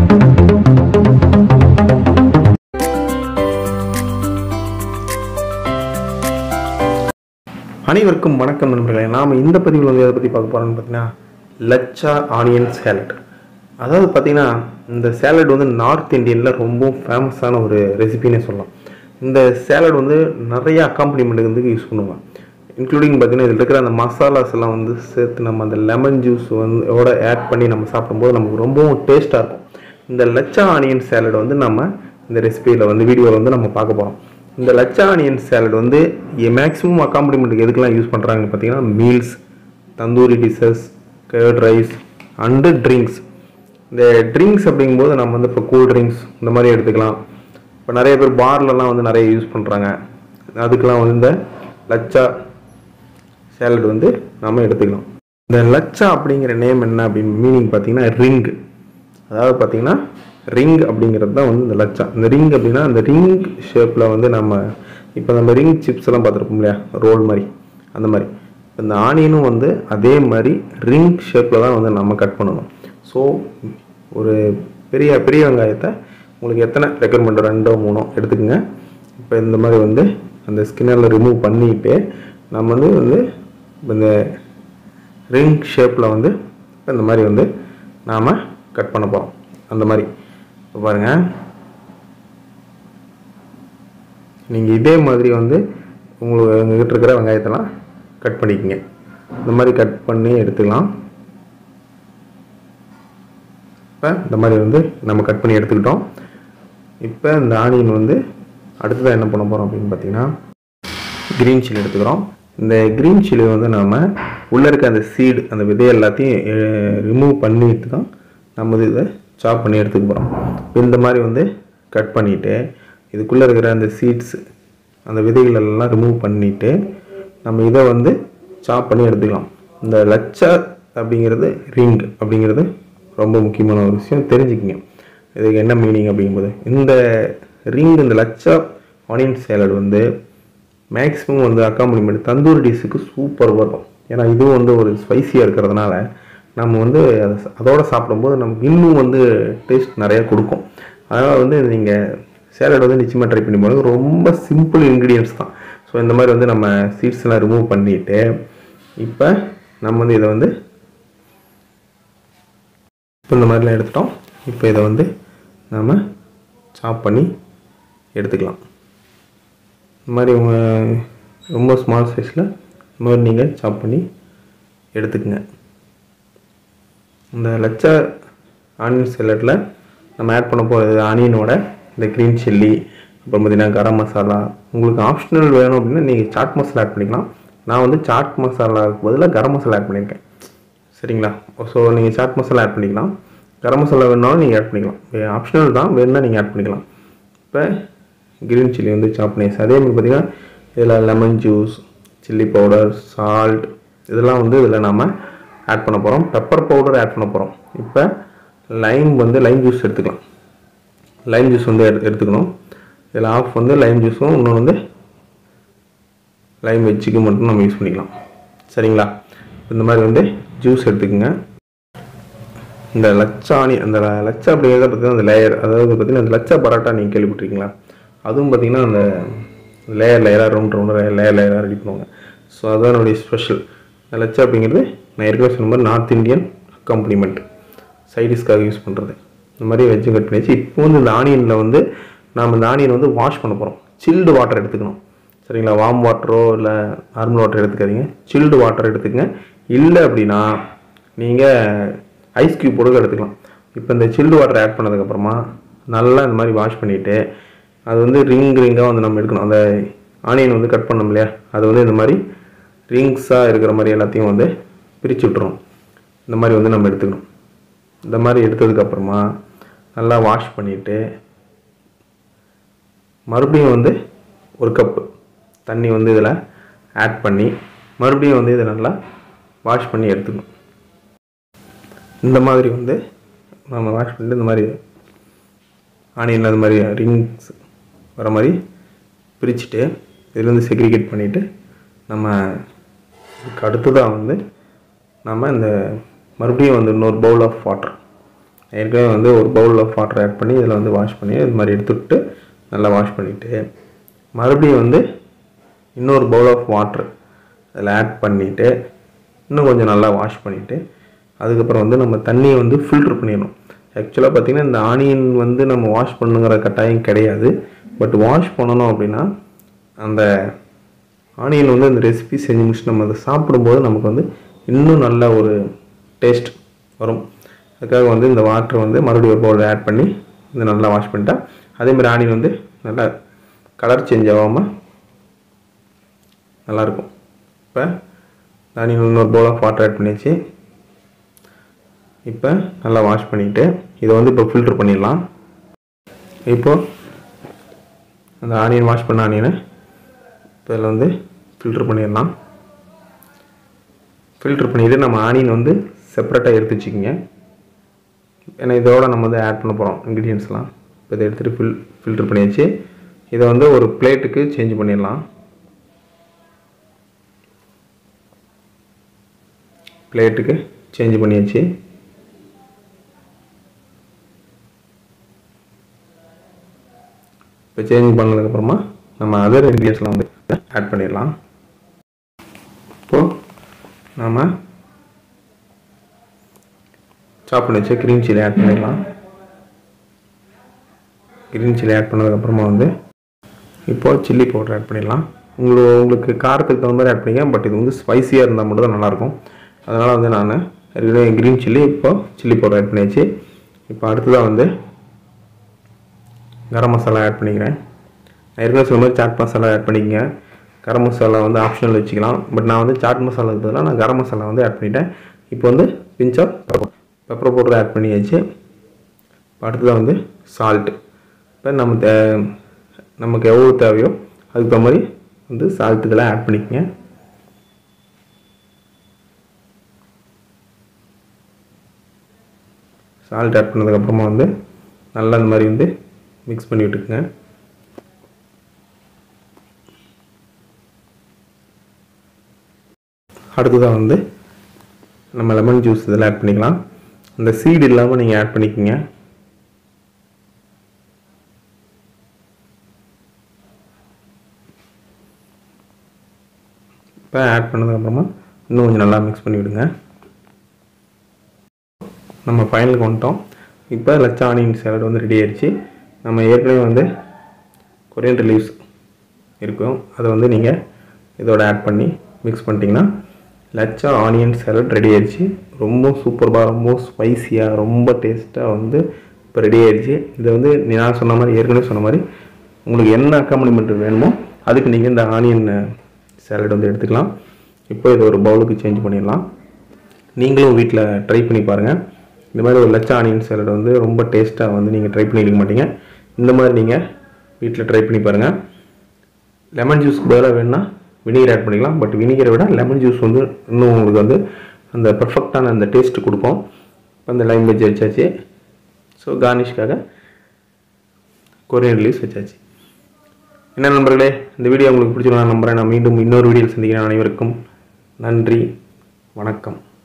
அனைவருக்கும் வணக்கம் நண்பர்களே நாம் இந்த பதிவில் வந்து எதை பற்றி பார்க்க போகிறோம்னு பார்த்தீங்கன்னா லச்சா ஆனியன் சேலட் அதாவது பார்த்தீங்கன்னா இந்த சேலட் வந்து நார்த் இந்தியனில் ரொம்ப ஃபேமஸான ஒரு ரெசிபின்னே சொல்லலாம் இந்த சேலட் வந்து நிறைய அக்காம்பனிமெண்ட்டுக்கு வந்து யூஸ் பண்ணுவாங்க இன்க்ளூடிங் பார்த்தீங்கன்னா இதில் இருக்கிற அந்த மசாலாஸ் எல்லாம் வந்து சேர்த்து நம்ம அந்த லெமன் ஜூஸ் வந்து ஓட ஆட் பண்ணி நம்ம சாப்பிடும்போது நமக்கு ரொம்பவும் டேஸ்ட்டாக இருக்கும் இந்த லச்சா ஆனியன் சேலட் வந்து நம்ம இந்த ரெசிபியில் வந்து வீடியோவில் வந்து நம்ம பார்க்க போகிறோம் இந்த லச்சா ஆனியன் சேலட் வந்து மேக்ஸிமம் அக்காம்பனிமெண்ட்டுக்கு எதுக்கெல்லாம் யூஸ் பண்ணுறாங்கன்னு பார்த்தீங்கன்னா meals tandoori dishes curd rice and drinks இந்த ட்ரிங்க்ஸ் அப்படிங்கும்போது நம்ம வந்து இப்போ கூல் ட்ரிங்க்ஸ் இந்த மாதிரி எடுத்துக்கலாம் இப்போ நிறைய பேர் பார்லலாம் வந்து நிறைய யூஸ் பண்ணுறாங்க அதுக்கெல்லாம் வந்து இந்த லச்சா சேலட் வந்து நம்ம எடுத்துக்கலாம் இந்த லச்சா அப்படிங்கிற நேம் என்ன அப்படின்னு மீனிங் பார்த்தீங்கன்னா ரிங் அதாவது பார்த்தீங்கன்னா ரிங் அப்படிங்கிறது தான் வந்து இந்த லச்சா இந்த ரிங் அப்படின்னா அந்த ரிங் ஷேப்பில் வந்து நம்ம இப்போ நம்ம ரிங் சிப்ஸ் எல்லாம் பார்த்துருப்போம் இல்லையா ரோல் மாதிரி அந்த மாதிரி இந்த ஆனியனும் வந்து அதே மாதிரி ரிங் ஷேப்பில் தான் வந்து நம்ம கட் பண்ணணும் ஸோ ஒரு பெரிய பெரிய வெங்காயத்தை உங்களுக்கு எத்தனை ரெக்கமெண்ட் ரெண்டோ மூணோ எடுத்துக்கோங்க இப்போ இந்த மாதிரி வந்து அந்த ஸ்கின்னரில் ரிமூவ் பண்ணிட்டு நம்ம வந்து வந்து இந்த ரிங் ஷேப்பில் வந்து இந்த மாதிரி வந்து நாம் கட் பண்ண போகிறோம் அந்த மாதிரி இப்போ பாருங்கள் நீங்கள் இதே மாதிரி வந்து உங்களுக்கு உங்ககிட்ட இருக்கிற வெங்காயத்தெல்லாம் கட் பண்ணிக்கங்க இந்த மாதிரி கட் பண்ணி எடுத்துக்கலாம் இப்போ இந்த மாதிரி வந்து நம்ம கட் பண்ணி எடுத்துக்கிட்டோம் இப்போ இந்த ஆனியன் வந்து அடுத்ததாக என்ன பண்ண போகிறோம் அப்படின்னு பார்த்தீங்கன்னா க்ரீன் சில்லி எடுத்துக்கிறோம் இந்த க்ரீன் சில்லி வந்து நாம் உள்ளே இருக்க அந்த சீடு அந்த விதை எல்லாத்தையும் ரிமூவ் பண்ணிட்டு தான் நம்ம வந்து இதை சாப் பண்ணி எடுத்துக்க போகிறோம் இந்த மாதிரி வந்து கட் பண்ணிவிட்டு இதுக்குள்ளே இருக்கிற அந்த சீட்ஸ் அந்த விதைகள் எல்லாம் ரிமூவ் பண்ணிவிட்டு நம்ம இதை வந்து சாப் பண்ணி எடுத்துக்கலாம் இந்த லச்சா அப்படிங்கிறது ரிங் அப்படிங்கிறது ரொம்ப முக்கியமான ஒரு விஷயம் தெரிஞ்சுக்கிங்க இதுக்கு என்ன மீனிங் அப்படிங்கும்போது இந்த ரிங் இந்த லச்சா ஆனியன் சேலட் வந்து மேக்ஸிமம் வந்து அக்காம்பனிமெண்ட் தந்தூரி டிஷ்ஷுக்கு சூப்பர் வரும் ஏன்னா இதுவும் வந்து ஒரு ஸ்பைசியாக இருக்கிறதுனால நம்ம வந்து அதை- அதோட சாப்பிடும்போது நமக்கு இன்னும் வந்து டேஸ்ட் நிறையா கொடுக்கும் அதனால் வந்து நீங்கள் சேலட் வந்து நிச்சயமாக ட்ரை பண்ணி பாருங்க ரொம்ப சிம்பிள் இன்க்ரீடியன்ஸ் தான் ஸோ இந்த மாதிரி வந்து நம்ம சீட்ஸ்லாம் ரிமூவ் பண்ணிவிட்டு இப்போ நம்ம வந்து இதை வந்து இப்போ இந்த மாதிரிலாம் எடுத்துட்டோம் இப்போ இதை வந்து நம்ம சாப் பண்ணி எடுத்துக்கலாம் இந்த மாதிரி உங்க ரொம்ப ஸ்மால் சைஸில் இந்த மாதிரி நீங்கள் சாப் பண்ணி எடுத்துக்கங்க இந்த லச்சா ஆனியன் செல்லட்டில் நம்ம ஆட் பண்ண போகிறது ஆனியனோட இந்த க்ரீன் சில்லி அப்புறம் பார்த்தீங்கன்னா கரம் மசாலா உங்களுக்கு ஆப்ஷனல் வேணும் அப்படின்னா நீங்கள் சாட் மசாலா ஆட் பண்ணிக்கலாம் நான் வந்து சாட் மசாலாவுக்கு பதிலாக கரம் மசாலா ஆட் பண்ணியிருக்கேன் சரிங்களா ஸோ நீங்கள் சாட் மசாலா ஆட் பண்ணிக்கலாம் கரம் மசாலா வேணாலும் நீங்கள் ஆட் பண்ணிக்கலாம் ஆப்ஷனல் தான் வேணும்னா நீங்கள் ஆட் பண்ணிக்கலாம் இப்போ க்ரீன் சில்லி வந்து சாப் பண்ணியாச்சு அதே மாதிரி பார்த்தீங்கன்னா இதில் lemon juice chilli powder salt இதெல்லாம் வந்து இதில் நம்ம ஆட் பண்ண போகிறோம் பெப்பர் பவுடர் ஆட் பண்ண போகிறோம் இப்போ லைம் வந்து லைம் ஜூஸ் எடுத்துக்கலாம் லைம் ஜூஸ் வந்து எடு எடுத்துக்கணும் இதில் ஆஃப் வந்து லைம் ஜூஸும் இன்னொன்று வந்து லைம் வெஜ்ஜுக்கு மட்டும் நம்ம யூஸ் பண்ணிக்கலாம் சரிங்களா இந்த மாதிரி வந்து ஜூஸ் எடுத்துக்கோங்க இந்த லச்சாணி அந்த ல- லச்சா அப்படிங்கிறத பார்த்தீங்கன்னா அந்த லேயர் அதாவது பார்த்தீங்கன்னா அந்த லச்சா பரோட்டா நீங்கள் கேள்விப்பட்டிருக்கீங்களா அதுவும் பார்த்தீங்கன்னா அந்த லேயர் லேயராக ரவுண்ட் ரவுண்டாக லேயர் லேயராக ரெடி பண்ணுவாங்க ஸோ அதுதான் என்னுடைய ஸ்பெஷல் இந்த லச்சா அப்படிங்கிறது நான் ஏற்கனவே சொன்ன மாதிரி நார்த் இந்தியன் அக்காம்பனிமெண்ட் சைடிஷ்காக யூஸ் பண்ணுறது இந்த மாதிரி வெஜ்ஜும் கட் பண்ணியாச்சு இப்போ வந்து இந்த ஆனியனில் வந்து நாம் இந்த ஆனியன் வந்து வாஷ் பண்ண போகிறோம் சில்டு வாட்டர் எடுத்துக்கணும் சரிங்களா வார்ம் வாட்டரோ இல்லை நார்மல் வாட்டர் எடுத்துக்காதீங்க சில்டு வாட்டர் எடுத்துக்கங்க இல்லை அப்படின்னா நீங்கள் ஐஸ் கியூப் போட்டு எடுத்துக்கலாம் இப்போ இந்த சில்டு வாட்டர் ஆட் பண்ணதுக்கப்புறமா நல்லா இந்த மாதிரி வாஷ் பண்ணிவிட்டு அது வந்து ரிங் ரிங்காக வந்து நம்ம எடுக்கணும் அந்த ஆனியன் வந்து கட் பண்ணோம் இல்லையா அது வந்து இந்த மாதிரி ரிங்ஸாக இருக்கிற மாதிரி எல்லாத்தையும் வந்து பிரித்து விட்டுரும் இந்த மாதிரி வந்து நம்ம எடுத்துக்கணும் இந்த மாதிரி எடுத்ததுக்கப்புறமா நல்லா வாஷ் பண்ணிவிட்டு மறுபடியும் வந்து ஒரு கப்பு தண்ணி வந்து இதில் ஆட் பண்ணி மறுபடியும் வந்து இதை நல்லா வாஷ் பண்ணி எடுத்துக்கணும் இந்த மாதிரி வந்து நம்ம வாஷ் பண்ணிட்டு இந்த மாதிரி ஆனியன் அது மாதிரி ரிங்ஸ் வர மாதிரி பிரிச்சுட்டு இதுலேருந்து செக்ரிகேட் பண்ணிவிட்டு நம்ம இதுக்கு அடுத்ததாக வந்து நம்ம இந்த மறுபடியும் வந்து இன்னொரு பவுல் ஆஃப் வாட்டர் ஏற்கனவே வந்து ஒரு பவுல் ஆஃப் வாட்டர் ஆட் பண்ணி இதில் வந்து வாஷ் பண்ணி இது மாதிரி எடுத்துவிட்டு நல்லா வாஷ் பண்ணிவிட்டு மறுபடியும் வந்து இன்னொரு பவுல் ஆஃப் வாட்டர் அதில் ஆட் பண்ணிவிட்டு இன்னும் கொஞ்சம் நல்லா வாஷ் பண்ணிவிட்டு அதுக்கப்புறம் வந்து நம்ம தண்ணியை வந்து ஃபில்ட்ரு பண்ணிடணும் ஆக்சுவலாக பார்த்திங்கன்னா இந்த ஆனியன் வந்து நம்ம வாஷ் பண்ணுங்கிற கட்டாயம் கிடையாது பட் வாஷ் பண்ணணும் அப்படின்னா அந்த ஆனியன் வந்து அந்த ரெசிபி செஞ்சு முடிச்சு நம்ம அதை சாப்பிடும்போது நமக்கு வந்து இன்னும் நல்ல ஒரு டேஸ்ட் வரும் அதுக்காக வந்து இந்த வாட்டர் வந்து மறுபடியும் ஒரு பவுல் ஆட் பண்ணி இது நல்லா வாஷ் பண்ணிட்டா அதேமாதிரி ஆனியன் வந்து நல்லா கலர் சேஞ்ச் ஆகாமல் நல்லாயிருக்கும் இப்போ ஆனியன் இன்னொரு பவுல் ஆஃப் வாட்டர் ஆட் பண்ணியாச்சு இப்போ நல்லா வாஷ் பண்ணிவிட்டு இதை வந்து இப்போ ஃபில்ட்ரு பண்ணிடலாம் இப்போது அந்த ஆனியன் வாஷ் பண்ண ஆனியனை இப்போ இதில் வந்து ஃபில்ட்ரு பண்ணிடலாம் ஃபில்ட்ரு பண்ணிவிட்டு நம்ம ஆனியன் வந்து செப்பரேட்டாக எடுத்து வச்சுக்கிங்க ஏன்னா இதோட நம்ம வந்து ஆட் பண்ண போகிறோம் இன்க்ரீடியன்ஸ்லாம் இப்போ இதை எடுத்துகிட்டு ஃபில் ஃபில்ட்ரு பண்ணியாச்சு இதை வந்து ஒரு பிளேட்டுக்கு சேஞ்ச் பண்ணிடலாம் பிளேட்டுக்கு சேஞ்ச் பண்ணியாச்சு இப்போ சேஞ்ச் பண்ணதுக்கப்புறமா நம்ம அதர் இன்க்ரீடியன்ஸ்லாம் வந்து ஆட் பண்ணிடலாம் இப்போது நாம் சாப் பண்ணி வச்சு க்ரீன் சில்லி ஆட் பண்ணிடலாம் க்ரீன் சில்லி ஆட் பண்ணதுக்கப்புறமா வந்து இப்போது சில்லி பவுடர் ஆட் பண்ணிடலாம் உங்களுக்கு உங்களுக்கு காரத்துக்கு தகுந்த மாதிரி ஆட் பண்ணிக்க பட் இது வந்து ஸ்பைசியாக இருந்தால் மட்டும் தான் நல்லாயிருக்கும் அதனால் வந்து நான் ஏற்கனவே க்ரீன் சில்லி இப்போ சில்லி பவுடர் ஆட் பண்ணியாச்சு இப்போ அடுத்ததாக வந்து கரம் மசாலா ஆட் பண்ணிக்கிறேன் நான் ஏற்கனவே சொன்ன மாதிரி சாட் மசாலா ஆட் பண்ணிக்கங்க கரம் மசாலா வந்து ஆப்ஷனல் வச்சுக்கலாம் பட் நான் வந்து சாட் மசாலாவுக்கு பதிலாக நான் கரம் மசாலா வந்து ஆட் பண்ணிட்டேன் இப்போ வந்து pinch of pepper pepper powder add பண்ணியாச்சு இப்போ அடுத்ததாக வந்து சால்ட்டு இப்போ நம்ம தே நமக்கு எவ்வளோ தேவையோ அதுக்கு தகுந்த மாதிரி வந்து சால்ட்டுக்கெல்லாம் ஆட் பண்ணிக்கங்க சால்ட் ஆட் பண்ணதுக்கப்புறமா வந்து நல்லா இந்த மாதிரி வந்து மிக்ஸ் பண்ணி விட்டுக்குங்க அடுத்ததாக வந்து நம்ம லெமன் ஜூஸ் இதில் ஆட் பண்ணிக்கலாம் அந்த சீடு இல்லாமல் நீங்கள் ஆட் பண்ணிக்கோங்க இப்போ ஆட் பண்ணதுக்கப்புறமா இன்னும் கொஞ்சம் நல்லா மிக்ஸ் பண்ணி விடுங்க நம்ம ஃபைனலுக்கு வந்துட்டோம் இப்போ லச்சா ஆனியன் சேலட் வந்து ரெடி ஆயிடுச்சு நம்ம ஏற்கனவே வந்து கொரியண்டர் லீவ்ஸ் இருக்கும் அதை வந்து நீங்கள் இதோட ஆட் பண்ணி மிக்ஸ் பண்ணிட்டீங்கன்னா லச்சா ஆனியன் சேலட் ரெடி ஆயிடுச்சு ரொம்ப சூப்பராக ரொம்ப ஸ்பைசியாக ரொம்ப டேஸ்ட்டாக வந்து இப்போ ரெடி ஆயிடுச்சு இதை வந்து நான் சொன்ன மாதிரி ஏற்கனவே சொன்ன மாதிரி உங்களுக்கு என்ன அக்காம்பனிமெண்ட் வேணுமோ அதுக்கு நீங்கள் இந்த ஆனியன் சேலட் வந்து எடுத்துக்கலாம் இப்போ இதை ஒரு பவுலுக்கு சேஞ்ச் பண்ணிடலாம் நீங்களும் வீட்டில் ட்ரை பண்ணி பாருங்கள் இந்த மாதிரி ஒரு லட்ச ஆனியன் சேலட் வந்து ரொம்ப டேஸ்ட்டாக வந்து நீங்கள் ட்ரை பண்ணியிருக்க மாட்டீங்க இந்த மாதிரி நீங்கள் வீட்டில் ட்ரை பண்ணி பாருங்கள் லெமன் ஜூஸ்க்கு பதிலாக வேணுன்னா வினிகர் ஆட் பண்ணிக்கலாம் பட் வினிகரை விட லெமன் ஜூஸ் வந்து இன்னும் உங்களுக்கு வந்து அந்த பர்ஃபெக்டான அந்த டேஸ்ட்டு கொடுக்கும் அந்த லைம் வெஜ் வச்சாச்சு ஸோ கார்னிஷ்காக கொரியன் லீவ்ஸ் வச்சாச்சு என்ன நண்பர்களே இந்த வீடியோ உங்களுக்கு பிடிச்சிருந்தா நம்புறேன் நான் மீண்டும் இன்னொரு வீடியோவில் சந்திக்கிறேன் அனைவருக்கும் நன்றி வணக்கம்